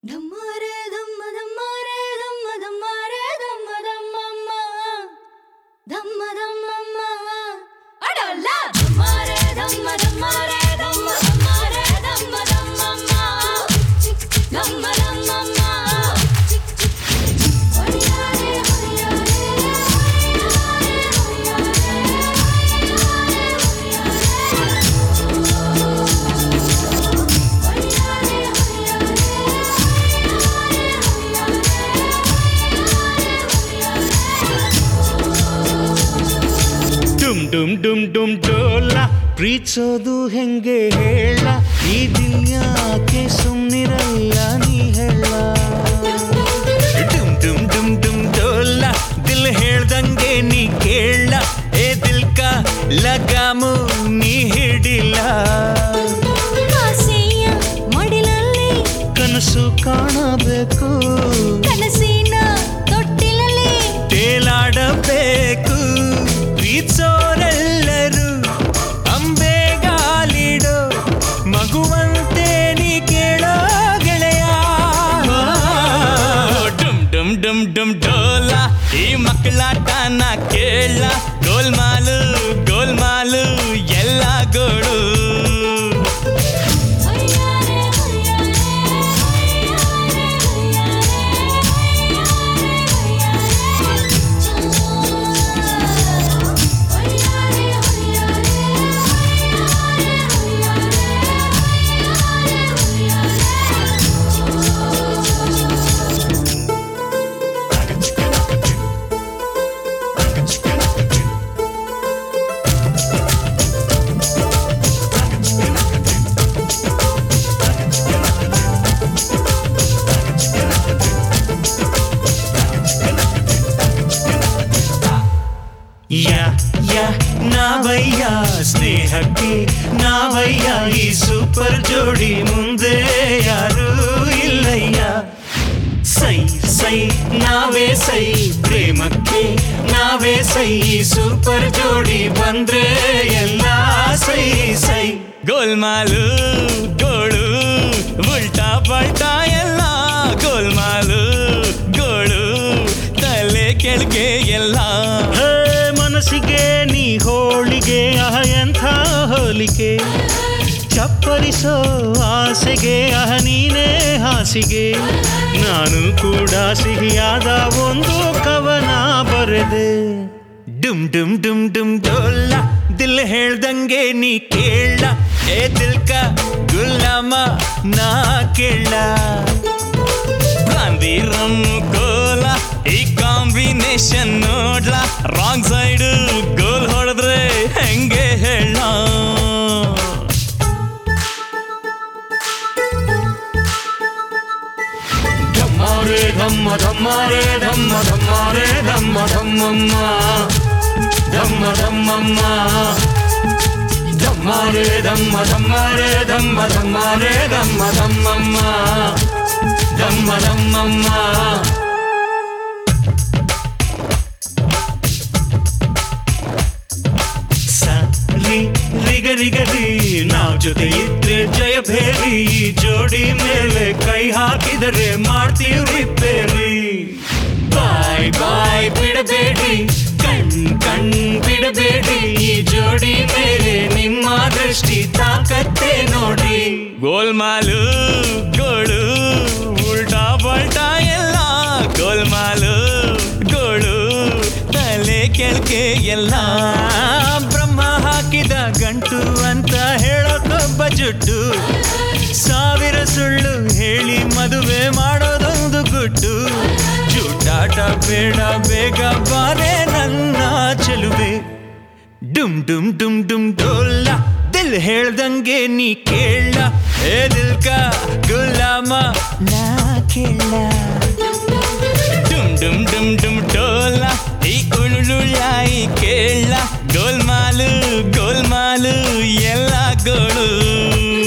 ಧಮ್ಮರೆ ಧಮ್ಮ ಧಮ್ಮರೆ ಧಮ್ಮ ಧಮ್ಮರೆ ಧಮ್ಮ ಧಮ್ಮಮ್ಮ ಧಮ್ಮ ಧಮ್ಮಮ್ಮ ಅಡಲ್ಲ ಧಮ್ಮರೆ ಧಮ್ಮ ಧಮ್ಮರೆ ಧಮ್ಮ ಧಮ್ಮರೆ ಧಮ್ಮ ಧಮ್ಮಮ್ಮ ಧಮ್ಮ ಧಮ್ಮಮ್ಮ ಹೊಯ್ಯಾರೆ ಹೊಯ್ಯಾರೆ ಡುಮ್ ಡುಮ್ ಡುಮ್ ಡುಮ್ ಡೋಲ ಪ್ರೀತಿಸೋದು ಹೆಂಗೆ ಹೇಳ ಈ ದಿಲ್ಯಾಕೆ ಸುಮ್ನಿರಲ್ಲ ನೀ ಹೇಳ ಡುಮ್ ಡುಮ್ ಡುಮ್ ಡುಮ್ ಡೋಲ ದಿಲ್ ಹೇಳ್ದಂಗೆ ನೀ ಕೇಳ ಏ ದಿಲ್ಕ ಲಗಾಮು ನೀ ಹಿಡಿಲ್ಲ ಆಸೆಯ ಮಡಿಲಲ್ಲಿ ಕನಸು ಕಾಣಬೇಕು ಕನಸಿನ ತೊಟ್ಟಿಲಲ್ಲಿ ತೇಲಾಡಬೇಕು ಪ್ರೀತಿಸೋರೆಲ್ಲರೂ ಅಂಬೆಗಾಲಿಡೋ ಮಗುವಂತೆ ನೀ ಕೇಳೋ ಗೆಳೆಯ ಡುಮ್ ಡುಮ್ ಡುಮ್ ಡುಮ್ ಡೋಲ ಈ ಮಕ್ಕಳಾಟನ ಕೇಳ ಗೋಲ್ಮಾಲು ಗೋಲ್ಮಾಲು ಎಲ್ಲ ಗೋಳು ಹೊಯ್ಯಾರೆ ಹೊಯ್ಯಾರೆ ಹೊಯ್ಯಾರೆ ಯಾ ಯಾ ನಾವಯ್ಯ ಸ್ನೇಹಕ್ಕೆ ನಾವಯ್ಯ ಈ ಸೂಪರ್ ಜೋಡಿ ಮುಂದೆ ಯಾರೂ ಇಲ್ಲಯ್ಯ ಸೈ ಸೈ ನಾವೇ ಸೈ ಪ್ರೇಮಕ್ಕೆ ನಾವೇ ಸೈ ಈ ಸೂಪರ್ ಜೋಡಿ ಬಂದ್ರೆ ಎಲ್ಲ ಸೈ ಸೈ ಗೋಲ್ಮಾಲು ಗೋಳು ಉಲ್ಟಾ ಪಲ್ಟಾ ಎಲ್ಲ ಗೋಲ್ಮಾಲು ಗೋಳು ತಲೆ ಕೆಳಗೆ ಎಲ್ಲ ಮನಸ್ಸಿಗೆ ನೀ ಹೋಳಿಗೆ ಅಹ ಎಂಥ ಹೋಲಿಕೆ ಚಪ್ಪರಿಸೋ ಆಸೆಗೆ ಅಹ ನೀನೇ ಹಾಸಿಗೆ ನಾನು ಕೂಡ ಸಿಹಿಯಾದ ಒಂದು ಕವನ ಬರೆದೆ ಡುಮ್ ಡುಮ್ ಡುಮ್ ಡುಮ್ ಡೋಲ್ಲ ದಿಲ್ ಹೇಳ್ದಂಗೆ ನೀ ಕೇಳ ಏ ದಿಲ್ಕ ಗುಲಾಮ ನಾ ಕೇಳ ಬ್ರಾಂದಿ ರಮ್ ಕೋಲ ಈ ಕಾಂಬಿನೇಷನ್ ನೋಡ್ಲ ರಾಂಗ್ ಸೈಡ್ ಗೋಲ್ ಹೊಡೆದ್ರೆ ಹೆಂಗೆ ಹೇಳ ಧಮ್ಮಾರೆ ಧಮ್ಮ ಧಮ್ಮಾರೆ ಧಮ್ಮ ಧಮ್ಮಾರೆ ಧಮ್ಮ ಧಮ್ಮಮ್ಮ ಧಮ್ಮ ಧಮ್ಮಮ್ಮ ಧಮ್ಮಾರೆ ಧಮ್ಮ ಧಮ್ಮಾರೆ ಧಮ್ಮ ಧಮ್ಮಾರೆ ಧಮ್ಮ ಧಮ್ಮಮ್ಮ ಧಮ್ಮ ಧಮ್ಮಮ್ಮ ಸರಿ ರಿಗರಿಗರಿ ನಾವ್ ಜೊತೆ ಇದ್ರೆ ಜಯ ಭೇರಿ ಈ ಜೋಡಿ ಮೇಲೆ ಕೈ ಹಾಕಿದರೆ ಮಾಡ್ತೀವಿ ರಿಪೇರಿ ಬಾಯ್ ಬಾಯ್ ಬಿಡಬೇಡಿ ಕಣ್ ಕಣ್ ಬಿಡಬೇಡಿ ಈ ಜೋಡಿ ಮೇಲೆ ನಿಮ್ಮ ದೃಷ್ಟಿ ತಾಕತ್ತೆ ನೋಡಿ ಗೋಲ್ಮಾಲು ಗೋಳು ಉಲ್ಟಾ ಪಲ್ಟಾ ಎಲ್ಲ ಗೋಲ್ಮಾಲು ಗೋಳು ತಲೆ ಕೆಳಗೆ ಎಲ್ಲ ಬ್ರಹ್ಮ ಹಾಕಿದ ಗಂಟು ಅಂತ ಹೇಳೋಕೊಬ್ಬ ಜುಟ್ಟು ಸಾವಿರ ಸುಳ್ಳು ಹೇಳಿ ಮದುವೆ ಮಾಡೋದೊಂದು ಗುಟ್ಟು ಜೂಟಾಟ ಬೇಡ ಬೇಗ ಬಾರೆ ನನ್ನ ಚೆಲುವೆ ಡುಮ್ ಡುಮ್ ಡುಮ್ ಡುಮ್ ಡೋಲ್ಲ ದಿಲ್ ಹೇಳ್ದಂಗೆ ನೀ ಕೇಳ ಏ ದಿಲ್ಕ ಗುಲಾಮ ನಾ ಕೇಳ ಡುಮ್ ಡುಮ್ ಡುಮ್ ಡುಮ್ ಡೋಲ ಈ ಉಳುಳುಳಾಯಿ ಕೇಳ ಗೋಲ್ಮಾಲು ಗೋಲ್ಮಾಲು ಎಲ್ಲ ಗೋಳು